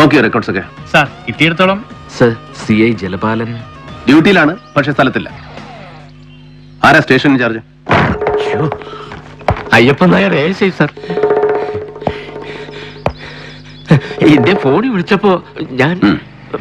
നോക്കിയോ റെക്കോർഡ്സ് ഒക്കെ സാർ കിട്ടിയിടത്തോളം സർ സി ഐ ജലപാലൻ ഡ്യൂട്ടിയിലാണ് പക്ഷെ സ്ഥലത്തില്ല ആരാ station in charge Ayyappan Nair A C sir എന്റെ ഫോണിൽ വിളിച്ചപ്പോ ഞാൻ ഉം.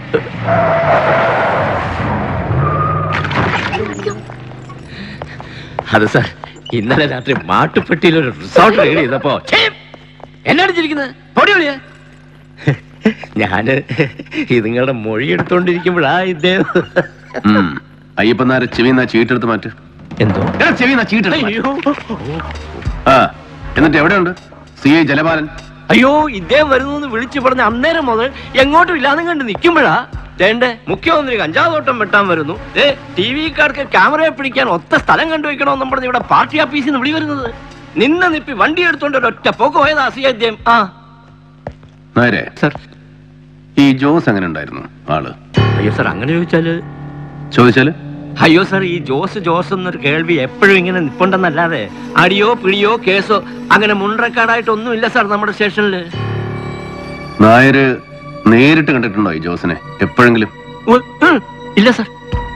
അത് സാർ ഇന്നലെ രാത്രി മാട്ടുപ്പെട്ടിയിൽ ഒരു റിസോർട്ട് റെഡി ചെയ്തപ്പോ ഛേ, എന്നാണ് ചിരിക്കുന്നത് പൊടി വിളിയാ ഞാന് ഇതുങ്ങളുടെ മൊഴി എടുത്തോണ്ടിരിക്കുമ്പോഴാ ഇദ്ദേഹം ഉം. അയ്യപ്പനാരെ ചെവിന്ന ചീട്ടെടുത്ത് മാറ്റ് എന്തോ എടാ, ചെവിന്ന ചീട്ടെടുത്ത് മാറ്റ്. അയ്യോ ആ എന്നിട്ട് എവിടെയുണ്ട് സി ഐ ജലപാലൻ അയ്യോ ഇദ്ദേഹം വരുന്നു വിളിച്ചു പറഞ്ഞ അന്നേരം മുതൽ എങ്ങോട്ടും ഇല്ലാതെ കണ്ട് നിൽക്കുമ്പോഴാ വേണ്ടേ മുഖ്യമന്ത്രി കഞ്ചാവോട്ടം വെട്ടാൻ വരുന്നു ഏ ടി വിക്കാർക്ക് ക്യാമറയെ പിടിക്കാൻ ഒത്ത സ്ഥലം കണ്ടുവയ്ക്കണമെന്നും പറഞ്ഞ് ഇവിടെ പാർട്ടി ഓഫീസിൽ നിന്ന് വിളി വരുന്നത് നിന്ന നിപ്പി വണ്ടി എടുത്തോണ്ട് ഒരു ഒറ്റ പോക്ക് പോയതാ സി അദ്ദേഹം ആ നേരെ സർ ഈ ജോസ് എങ്ങനെ ഉണ്ടായിരുന്നു ആള് അയ്യോ സാർ അങ്ങനെ ചോദിച്ചാല് ചോദിച്ചാല് അയ്യോ സാർ ഈ ജോസ് ജോസ് എന്നൊരു കേൾവി എപ്പോഴും ഇങ്ങനെ നിപ്പുണ്ടെന്നല്ലാതെ അടിയോ പിടിയോ കേസോ അങ്ങനെ മുണ്ടക്കാടായിട്ടൊന്നും ഇല്ല സാർ നമ്മുടെ സ്റ്റേഷനിൽ നായര് നേരിട്ട് കണ്ടിട്ടുണ്ടോ ഈ ജോസിനെ എപ്പോഴെങ്കിലും ഇല്ല സാർ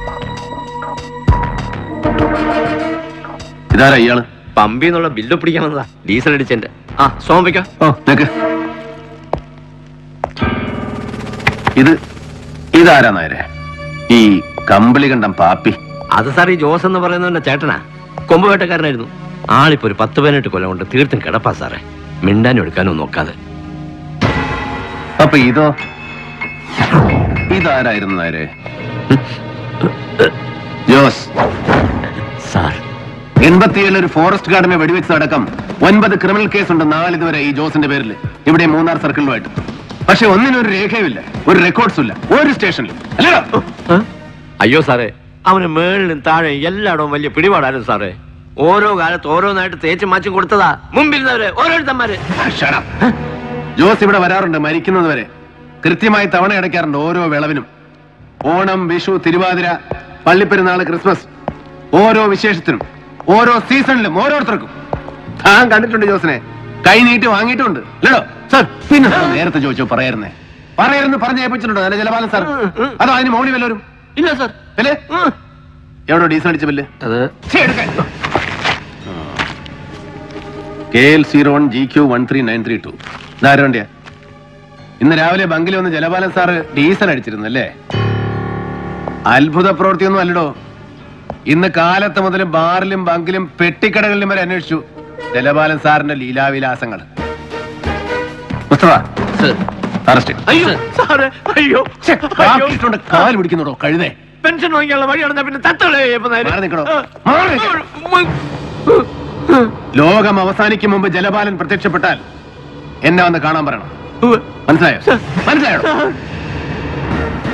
ഇതാരാ ഇയാള് പമ്പി എന്നുള്ള ബില്ല് പിടിക്കാൻ വന്നതാ ഡീസൽ അടിച്ചെന്റെ ആ സോമിക്ക ഓ നിക്ക് ഇത് ഇതാരാ നായരെ ഈ കമ്പിളി കണ്ടം പാപ്പി അത് സാർ ഈ ജോസ് എന്ന് പറയുന്നവന്റെ ചേട്ടനാ കൊമ്പ് വേട്ടക്കാരനായിരുന്നു ആളിപ്പോ ഒരു പത്ത് പതിനെട്ട് കൊല്ലം കൊണ്ട് തീർത്തും കിടപ്പാ സാറേ മിണ്ടാനും എടുക്കാനും നോക്കാതെ അപ്പൊ ഇതോ ഇതാരായിരുന്നു നായരെ ജോസ് സാർ എൺപത്തിയേഴിൽ ഒരു ഫോറസ്റ്റ് ഗാർഡിനെ വെടിവെച്ചതടക്കം ഒൻപത് ക്രിമിനൽ കേസുണ്ട് നാളിതുവരെ ഈ ജോസിന്റെ പേരിൽ ഇവിടെ മൂന്നാർ സർക്കിളിലുമായിട്ട് പക്ഷെ ഒന്നിനും ഒരു രേഖയുമില്ല ഒരു റെക്കോർഡ്സും ഇല്ല ഒരു സ്റ്റേഷനിലും അല്ലടോ അയ്യോ സാറേ അവന് മേളിലും താഴെ എല്ലായിടവും വലിയ പിടിപാടായിരുന്നു സാറേ ഓരോ കാലത്ത് ഓരോന്നായിട്ട് തേച്ച് മാച്ചും കൊടുത്തതാ മുമ്പിരുന്നവര് ഓരോരുത്തന്മാര് Shut up. ജോസ് ഇവിടെ വരാറുണ്ട് മരിക്കുന്നത് വരെ കൃത്യമായി തവണ അടയ്ക്കാറുണ്ട് ഓരോ വിളവിനും ഓണം വിഷു തിരുവാതിര പള്ളിപ്പെരുന്നാള് ക്രിസ്മസ് ഓരോ വിശേഷത്തിനും ഓരോ സീസണിലും ഓരോരുത്തർക്കും താൻ കണ്ടിട്ടുണ്ട് ജോസിനെ കൈ നീട്ടി വാങ്ങിയിട്ടുണ്ട് അല്ലടോ സാർ പിന്നെ സാർ നേരത്തെ ചോദിച്ചോ പറയായിരുന്നേ പറയായിരുന്നു പറഞ്ഞ് ഏൽപ്പിച്ചിട്ടുണ്ടോ നല്ല ജലപാലം സാർ അതോ അതിന് മോളി വല്ലവരും ഇല്ല സാർ അല്ലേ എവിടോ ഡീസൽ അടിച്ച ബില്ല് അത് K L zero one G Q one three nine three two ഇതാരും വണ്ടിയാ ഇന്ന് രാവിലെ ബങ്കിൽ വന്ന് ജലപാലൻ സാറ് ഡീസൽ അടിച്ചിരുന്നു അല്ലേ അത്ഭുത പ്രവൃത്തിയൊന്നും അല്ലടോ ഇന്ന് കാലത്ത് മുതൽ ബാറിലും ബങ്കിലും പെട്ടിക്കടകളിലും വരെ അന്വേഷിച്ചു ജലപാലൻ സാറിന്റെ ലീലാവിലാസങ്ങൾ മുസ്തഫ അറസ്റ്റ് അയ്യോ സാറേ അയ്യോ കാക്കിയിട്ടുണ്ട് കാൽ പിടിക്കുന്നുണ്ടോ കഴുതേ പെൻഷൻ വാങ്ങിക്കാനുള്ള വഴി നടന്ന പിന്നെ തത്തളേ മാറി നിൽക്കണോ മാറി നിൽക്കണം. ലോകം അവസാനിക്കും മുമ്പ് ജലപാലൻ പ്രത്യക്ഷപ്പെട്ടാൽ എന്നെ വന്ന് കാണാൻ പറയണം മനസ്സിലായോ മനസ്സിലായോ